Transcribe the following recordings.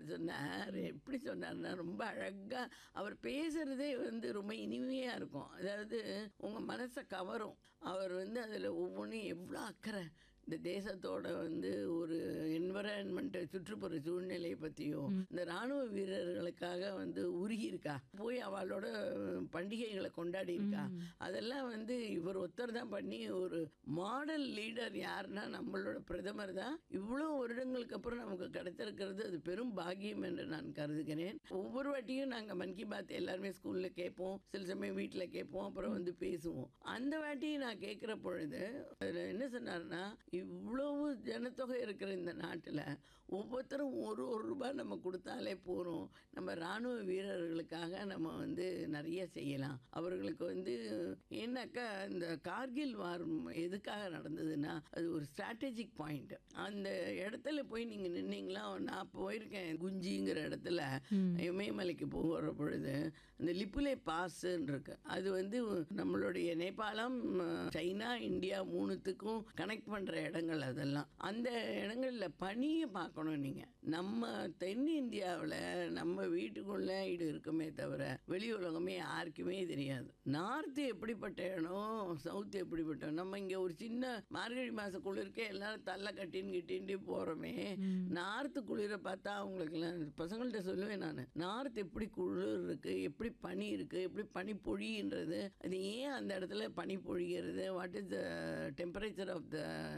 அவர் சொன்னார் எப்படி சொன்னார்னா ரொம்ப அழகாக அவர் பேசுகிறதே வந்து ரொம்ப இனிமையாக இருக்கும் அதாவது உங்கள் மனசை கவரும் அவர் வந்து அதில் ஒவ்வொன்றும் எவ்வளோ அக்கறை இந்த தேசத்தோட வந்து ஒரு என்வரான்மெண்ட் சுற்றுப்புற சூழ்நிலையை பற்றியும் இந்த ராணுவ வீரர்களுக்காக வந்து உருகி இருக்கா போய் அவளோட பண்டிகைகளை கொண்டாடி இருக்கா அதெல்லாம் வந்து இவர் ஒருத்தர் தான் பண்ணி ஒரு மாடல் லீடர் யாருன்னா நம்மளோட பிரதமர் தான் இவ்வளோ வருடங்களுக்கு அப்புறம் நமக்கு கிடைத்திருக்கிறது அது பெரும் பாக்கியம் என்று நான் கருதுகிறேன் ஒவ்வொரு வாட்டியும் நாங்கள் மன் கி பாத் எல்லாருமே ஸ்கூலில் கேட்போம் சில சமயம் வீட்டில் கேட்போம் அப்புறம் வந்து பேசுவோம் அந்த வாட்டி நான் கேட்குற பொழுது அதில் என்ன சொன்னார்னா இவ்வளவு ஜனத்தொகை இருக்கிற இந்த நாட்டில் ஒவ்வொருத்தரும் ஒரு ஒரு ரூபாய் நம்ம கொடுத்தாலே போகிறோம் நம்ம இராணுவ வீரர்களுக்காக நம்ம வந்து நிறைய செய்யலாம் அவர்களுக்கு வந்து ஏன்னாக்கா இந்த கார்கில் வார் எதுக்காக நடந்ததுன்னா அது ஒரு ஸ்ட்ராட்டஜிக் பாயிண்ட் அந்த இடத்துல போய் நீங்கள் நின்னீங்களா நான் போயிருக்கேன் குஞ்சிங்கிற இடத்துல இமயமலைக்கு போகிற பொழுது அந்த லிப்புலே பாஸ்ன்னு இருக்கு அது வந்து நம்மளுடைய நேபாளம் சைனா இந்தியா மூணுத்துக்கும் கனெக்ட் பண்ணுற இடங்கள் அதெல்லாம் அந்த இடங்களில் பனியை பார்க்கணும் நீங்கள் நம்ம தென்னிந்தியாவில் நம்ம வீட்டுக்குள்ளே இது இருக்குமே தவிர வெளி உலகமே யாருக்குமே தெரியாது நார்த்து எப்படிப்பட்ட இடம் சவுத்து எப்படிப்பட்ட இடம்? நம்ம இங்கே ஒரு சின்ன மார்கழி மாத குளிருக்கே எல்லாரும் தள்ள கட்டின்னு கிட்டின்ட்டு போகிறோமே நார்த்து குளிரை பார்த்தா அவங்களுக்குலாம் பசங்கள்கிட்ட சொல்லுவேன் நான் நார்த் எப்படி குளிர் இருக்குது எப்படி பனி இருக்குது எப்படி பனி பொழின்றது அது ஏன் அந்த இடத்துல பனி பொழிகிறது what is the temperature of the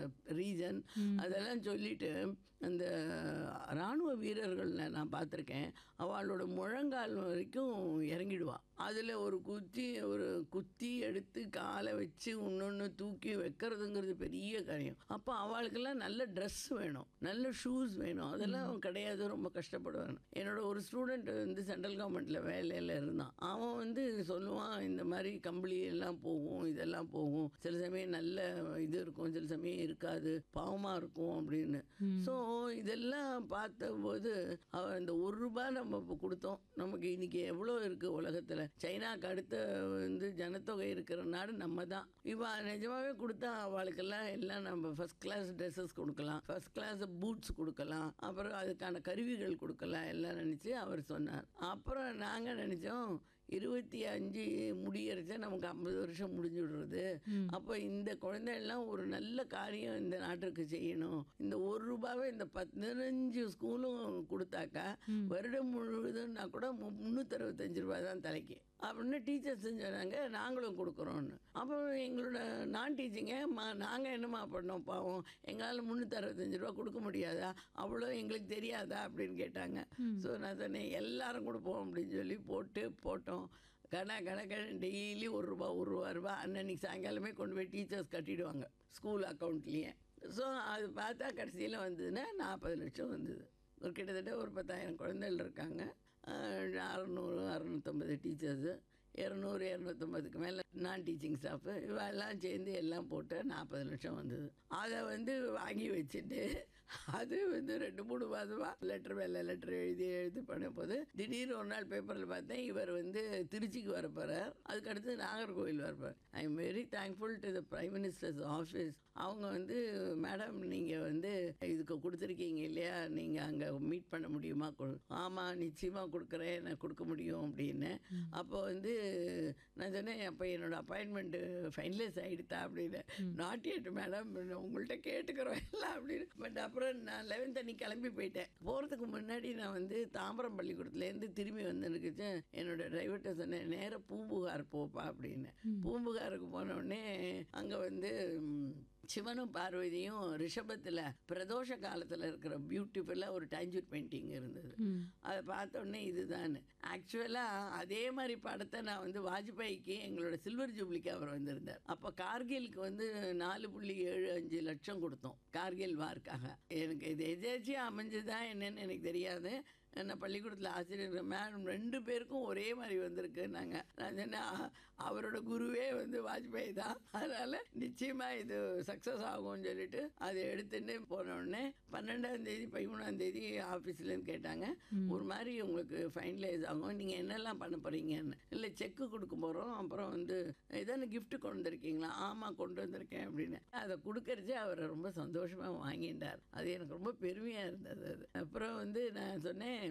region அதெல்லாம் சொல்லிட்டு அந்த இராணுவ வீரர்களை நான் பார்த்துருக்கேன் அவளோட முழங்கால் வரைக்கும் இறங்கிடுவா அதில் ஒரு குத்தி ஒரு குத்தி எடுத்து காலை வச்சு இன்னொன்று தூக்கி வைக்கிறதுங்கிறது பெரிய காரியம் அப்போ அவளுக்கெல்லாம் நல்ல ட்ரெஸ் வேணும் நல்ல ஷூஸ் வேணும் அதெல்லாம் கிடையாது ரொம்ப கஷ்டப்படுவாங்க என்னோட ஒரு ஸ்டூடெண்ட் வந்து சென்ட்ரல் கவர்மெண்ட்டில் வேலையில் இருந்தான் அவன் வந்து சொல்லுவான் இந்த மாதிரி கம்பளி எல்லாம் போகும் இதெல்லாம் போகும் சில சமயம் நல்ல இது இருக்கும் சில சமயம் இருக்காது பாவமாக இருக்கும் அப்படின்னு ஸோ இதெல்லாம் பார்த்தபோது அவன் இந்த ஒரு ரூபாய் நம்ம இப்போ கொடுத்தோம் நமக்கு இன்னைக்கு எவ்வளோ இருக்குது உலகத்தில் சைனாக்கு அடுத்த வந்து ஜனத்தொகை இருக்கிற நாடு நம்ம தான் இவ நிஜமாவே கொடுத்தா அவளுக்கெல்லாம் எல்லாம் நம்ம ஃபர்ஸ்ட் கிளாஸ் ட்ரெஸ்ஸஸ் கொடுக்கலாம் ஃபர்ஸ்ட் கிளாஸ் பூட்ஸ் கொடுக்கலாம் அப்புறம் அதுக்கான கருவிகள் கொடுக்கலாம் எல்லாம் நினச்சி அவர் சொன்னார் அப்புறம் நாங்கள் நினச்சோம் இருபத்தி அஞ்சு முடியறச்ச நமக்கு ஐம்பது வருஷம் முடிஞ்சு விடுறது அப்போ இந்த குழந்தைகள்லாம் ஒரு நல்ல காரியம் இந்த நாட்டிற்கு செய்யணும் இந்த ஒரு ரூபாவை இந்த பதினஞ்சு ஸ்கூலும் கொடுத்தாக்கா வருடம் முழுவதும்னா கூட முந்நூற்றி அறுபத்தஞ்சு ரூபாய் தான் தலைக்கு அப்படின்னு டீச்சர்ஸ் சொன்னாங்க நாங்களும் கொடுக்குறோன்னு அப்போ எங்களோட நான் டீச்சிங்க மா நாங்கள் என்னம்மா பண்ணோம் பாவம் எங்களால் முந்நூற்றி அறுபத்தஞ்சு ரூபா கொடுக்க முடியாதா அவ்வளோ எங்களுக்கு தெரியாதா அப்படின்னு கேட்டாங்க ஸோ நான் சொன்னேன் எல்லாரும் கொடுப்போம் அப்படின்னு சொல்லி போட்டு போட்டோம் கண கணக்கண டெய்லி ஒரு ரூபா ஒரு ரூபா ரூபா அன்னன்னைக்கு சாயங்காலமே கொண்டு போய் டீச்சர்ஸ் கட்டிடுவாங்க ஸ்கூல் அக்கௌண்ட்லேயே ஸோ அது பார்த்தா கடைசியில் வந்ததுன்னா நாற்பது லட்சம் வந்தது ஒரு கிட்டத்தட்ட ஒரு பத்தாயிரம் குழந்தைகள் இருக்காங்க அறநூறு அறநூற்றம்பது டீச்சர்ஸு இரநூறு இரநூத்தம்பதுக்கு மேலே நான் டீச்சிங் ஸ்டாஃபு இவெல்லாம் சேர்ந்து எல்லாம் போட்டு நாற்பது லட்சம் வந்தது அதை வந்து வாங்கி வச்சுட்டு அது வந்து ரெண்டு மூணு மாதமாக லெட்டர் மேலே லெட்டர் எழுதி எழுதி பண்ண போது திடீர்னு ஒரு நாள் பேப்பரில் பார்த்தேன் இவர் வந்து திருச்சிக்கு வர போகிறார் அதுக்கடுத்து நாகர்கோவில் வரப்பார் I am very thankful to the prime minister's office அவங்க வந்து மேடம் நீங்கள் வந்து இதுக்கு கொடுத்துருக்கீங்க இல்லையா நீங்கள் அங்கே மீட் பண்ண முடியுமா ஆமாம் நிச்சயமாக கொடுக்குறேன் நான் கொடுக்க முடியும் அப்படின்னு அப்போ வந்து நான் சொன்னேன் அப்போ என்னோட அப்பாயின்மெண்ட்டு ஃபைனலைஸ் ஆகிடுதா அப்படின்னு நாட் எட் மேடம் உங்கள்கிட்ட கேட்டுக்கிறோம் எல்லாம் அப்படின்னு பட் அப்புறம் நான் லெவன்த் அன்னைக்கு கிளம்பி போயிட்டேன் போகிறதுக்கு முன்னாடி நான் வந்து தாம்பரம் பள்ளிக்கூடத்துலேருந்து திரும்பி வந்துருக்குச்சு என்னோட டிரைவர்கிட்ட சொன்னேன் நேராக பூம்புகார் போப்பா அப்படின்னு பூம்புகாருக்கு போன உடனே அங்கே வந்து ம், சிவனும் பார்வதியும் ரிஷபத்தில் பிரதோஷ காலத்தில் இருக்கிற பியூட்டிஃபுல்லாக ஒரு டாஞ்சூர் பெயிண்டிங் இருந்தது அதை பார்த்த உடனே இதுதான் ஆக்சுவலாக அதே மாதிரி படத்தை நான் வந்து வாஜ்பாய்க்கு எங்களோட சில்வர் ஜூப்ளிக்கு அவர் வந்திருந்தார் அப்போ கார்கிலுக்கு வந்து நாலு புள்ளி ஏழு அஞ்சு லட்சம் கொடுத்தோம் கார்கில் வார்க்காக எனக்கு இது எதாச்சும் அமைஞ்சதுதான் என்னன்னு எனக்கு தெரியாது என்ன பள்ளிக்கூடத்தில் ஆசிரியர் மேடம் ரெண்டு பேருக்கும் ஒரே மாதிரி வந்திருக்கு நாங்கள் நான் சொன்னேன் "அ- அவரோட குருவே வந்து வாஜ்பாய் தான் அதனால் நிச்சயமாக இது சக்ஸஸ் ஆகும்னு சொல்லிட்டு அதை எடுத்துட்டு போன உடனே பன்னெண்டாம் தேதி பதிமூணாம் தேதி ஆஃபீஸ்லேருந்து கேட்டாங்க ஒரு மாதிரி உங்களுக்கு ஃபைனலைஸ் ஆகும் நீங்கள் என்னெல்லாம் பண்ண போகிறீங்கன்னு இல்லை செக்கு கொடுக்க போகிறோம் அப்புறம் வந்து ஏதாவது gift கொண்டு வந்திருக்கீங்களா ஆமாம் கொண்டு வந்திருக்கேன் அப்படின்னு அதை கொடுக்கறச்சே அவர் ரொம்ப சந்தோஷமாக வாங்கிட்டார் அது எனக்கு ரொம்ப பெருமையாக இருந்தது அது அப்புறம் வந்து நான் சொன்னேன்